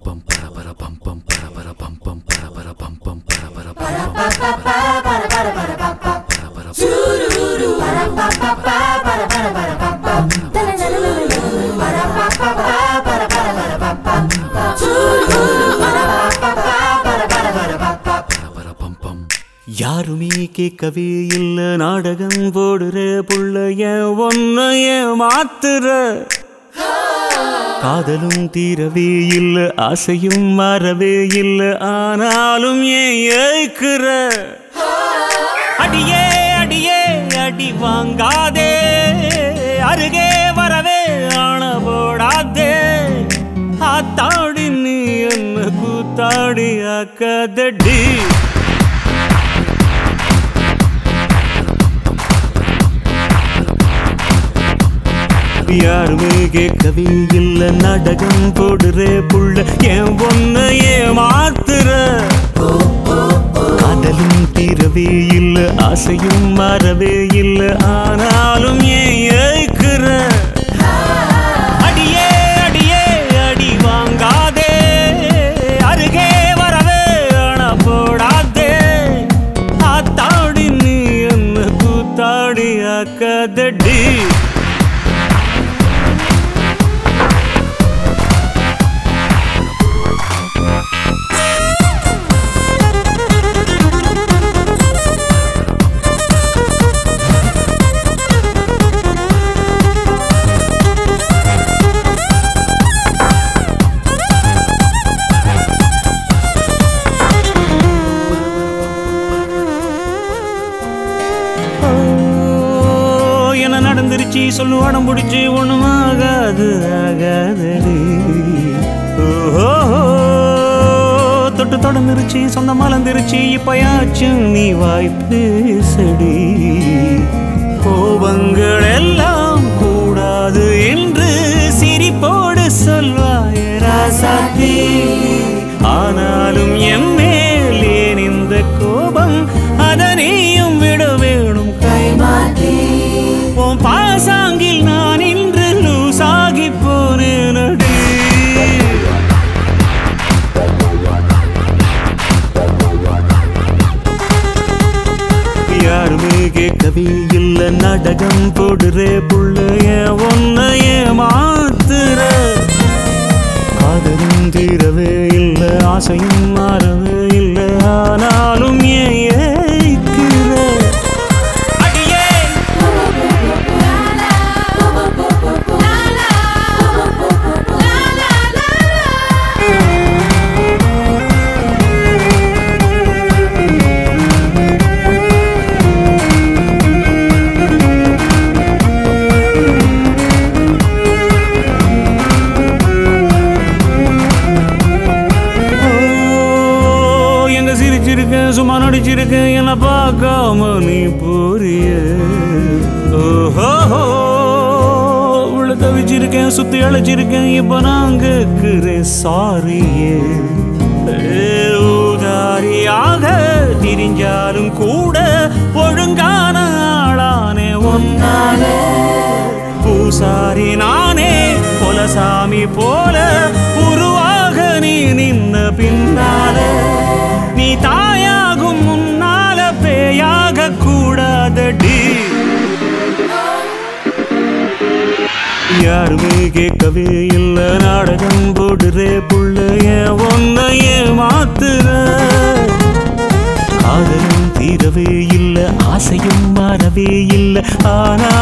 பம் பர பர பம் பம் பர பர பம் பம் பர பர பம் பம் பர பர பம் பம் பர பம் பம் யாருமே கேட்கவே இல்ல நாடகம் போடுற புள்ளைய ஒன்னைய மாத்துற காதலும் தீரவே இல்ல ஆசையும் மாறவே இல்ல ஆனாலும் ஏன் ஏய்க்கிற அடியே அடியே அடி வாங்காதே அருகே வரவே ஆன போடாதே ஆத்தாடி நீ என்ன கூத்தாடி ஆக்காதடி யாருமே கேட்கவே இல்ல நாடகம் போடுற புள்ள என் ஒன்ன ஏமாத்துற காதலும் தீரவே இல்ல ஆசையும் மாறவே இல்ல ஆனாலும் ஏன் ஏய்க்கிற அடியே அடியே அடி வாங்காதே அருகே வரவே அண போடாதே ஆத்தாடி நீ என்ன கூத்தாடி ஆக்காதடி ஓ, என்ன நடந்துருச்சு சொல்லு உடம் பிடிச்சி ஒண்ணும் ஆகாது ஆகாதடி ஓஹோ தொட்டு தொடர்ந்துருச்சு சொந்த மலர்ந்துருச்சு இப்பயாச்சும் நீ வாய் பேசடி கோபங்கள் எல்லாம் கூடாது என்று சிரிப்போடு சொல்வாய் ராசாத்தி ஆனாலும் என் மேல் ஏன் இந்த கோபம் அதனையும் விட வேணும் கைமாத்தி உன் பாசாங்கில் நான் இன்று லூசாகி போனேனடி யாருமே கேட்கவே இல்ல நாடகம் போடுற புள்ளைய ஒன்னைய மாத்துற காதலும் தீரவே இல்ல ஆசையும் மாறவே இல்ல ஆனாலும் ஏன் ஏய்க்கிற அடியே ஓ, எங்க சிரிச்சிருக்கேன் சும்மா நடிச்சிருக்கேன் என்ன பார்க்காம நீ போறிய ஓஹோ உள்ள தவிச்சிருக்கேன் சுத்தி அழைச்சிருக்கேன் இப்ப நான் கேட்கிறேன் சாரியே ஊதாரியாக திரிஞ்சாலும் கூட ஒழுங்கான ஆளானே ஒன்னால பூசாரி நானே கொலசாமி போல உருவாக நீ நின்ன பின்னால நீ தாயாகும் முன்னால பேயாக கூடாதடி யாருமே கேட்கவே இல்ல நாடகம் போடுற புள்ளைய ஒன்னைய மாத்துற காதலும் தீரவே இல்ல ஆசையும் மாறவே இல்ல ஆனா